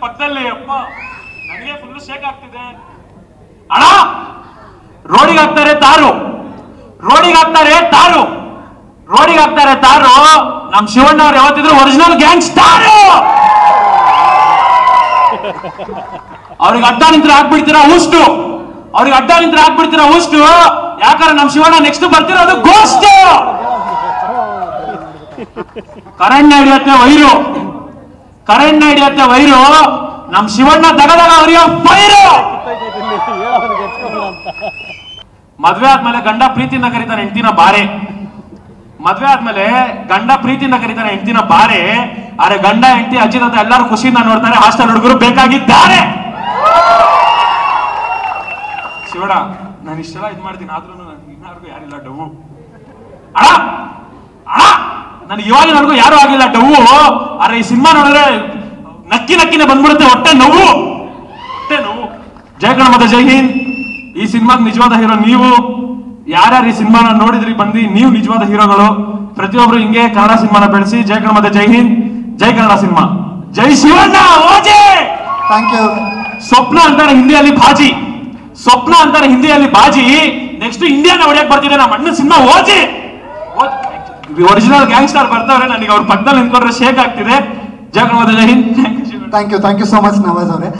ಪಕ್ಕದಲ್ಲಿ ಅಪ್ಪ ನನಗೆ ಫುಲ್ ಶೇಕ್ ಆಗ್ತಿದೆ ಅಣ್ಣ ರೋಡಿಗೆ ಹಾಕ್ತಾರೆ ತಾರು ರೋಡಿಗೆ ಹಾಕ್ತಾರೆ ತಾರು ರೋಡಿಗೆ ಹಾಕ್ತಾರೆ ತಾರು ನಮ್ ಶಿವಣ್ಣ ಅವ್ರು ಯಾವತ್ತಿದ್ರು ಒರಿಜಿನಲ್ ಗ್ಯಾಂಗ್ ಸ್ಟಾರು ಅವ್ರಿಗೆ ಅಡ್ಡ ನಿಂತ್ರೆ ಹಾಕ್ಬಿಡ್ತೀರಾ ಊಷ್ಟು ಅವ್ರಿಗೆ ಅಡ್ಡ ನಿಂತ್ರೆ ಹಾಕ್ಬಿಡ್ತೀರಾ ಊಷ್ಟು ಯಾಕಂದ್ರೆ ನಮ್ ಶಿವಣ್ಣ ನೆಕ್ಸ್ಟ್ ಬರ್ತಿರೋದು ಗೋಸ್ಟ್ ಕರೆಂಟ್ ಹಿಡಿಯತ್ತೆ ವೈರು ಕರೆಂಟ್ ಹಿಡಿಯತ್ತೆ ವೈರು ನಮ್ ಶಿವಣ್ಣ ದಗದಾಗ ಅವರಿಗೆ ಫೈರು ಮದ್ವೆ ಆದ್ಮೇಲೆ ಗಂಡ ಪ್ರೀತಿಯಿಂದ ಕರೀತಾನೆ ಹೆಂಡತಿನ ಬಾರೆ ಮದ್ವೆ ಆದ್ಮೇಲೆ ಗಂಡ ಪ್ರೀತಿಯಿಂದ ಕರೀತಾನೆ ಹೆಂಡತಿನ ಬಾರೆ ಆದ್ರೆ ಗಂಡ ಹೆಂಡತಿ ಅಜ್ಜಿ ತಾತ ಎಲ್ಲರೂ ಖುಷಿಯಿಂದ ನೋಡ್ತಾರೆ ಹಾಸ್ಟೆಲ್ ಹುಡುಗರು ಬೇಕಾಗಿದ್ದಾರೆ ಶಿವಣ್ಣ ನಾನು ಇಷ್ಟೆಲ್ಲ ಇದ್ ಮಾಡ್ತೀನಿ ಆದ್ರೂ ನನ್ಗೆ ಇನ್ನಾರ್ಗೂ ಯಾರಿಲ್ಲ ಡವ್ವು ಅಣ್ಣ ಅಣ್ಣ ನನಗೆ ಇವಾಗ ನನಗೂ ಯಾರು ಆಗಿಲ್ಲ ಡವ್ವು ಆದ್ರೆ ಈ ಸಿನಿಮಾ ನೋಡಿದ್ರೆ ನಕ್ಕಿ ನಕ್ಕಿನೇ ಬಂದ್ಬಿಡುತ್ತೆ ಹೊಟ್ಟೆ ನೋವು ಹೊಟ್ಟೆ ನೋವು ಜಯ ಕಣ ಮತ್ತೆ ಜೈ ಹಿಂದ್ ಈ ಸಿನಿಮಾಗ್ ನಿಜವಾದ ಹೀರೋ ನೀವು ಯಾರ್ಯಾರು ಈ ಸಿನಿಮಾನ ನೋಡಿದ್ರಿ ಬಂದು ನೀವು ನಿಜವಾದ ಹೀರೋಗಳು ಪ್ರತಿಯೊಬ್ರು ಹಿಂಗೆ ಕನ್ನಡ ಸಿನಿಮಾನ ಬೆಳೆಸಿ ಜಯ ಕಣ ಮತ್ತೆ Jai Hind Jai Kannada cinema Jai Shivanna OG thank you ಸ್ವಪ್ನ ಅಂತಾರೆ ಹಿಂದಿಯಲ್ಲಿ ಬಾಜಿ ಸ್ವಪ್ನ ಅಂತಾರೆ ಹಿಂದಿಯಲ್ಲಿ ಬಾಜಿ ನೆಕ್ಸ್ಟ್ ಇಂಡಿಯಾನ ಹೊಡೆಯಕ್ ಬರ್ತಿದೆ ನಮ್ಮ ಅಣ್ಣನ ಸಿನಿಮಾ ಓಜಿ ಒರಿಜಿನಲ್ ಗ್ಯಾಂಗ್ಸ್ಟರ್ ಬರ್ತಾವ್ರೆ ನನಗೆ ಅವ್ರ ಪಕ್ಕದಲ್ಲಿ ನಿಂತ್ಕೊಂಡ್ರೆ ಶೇಕ್ ಆಗ್ತಿದೆ ಜಯ ಕಣ ಮತ್ತೆ Jai Hind thank you thank you thank you so much Nawaz ಅವರೇ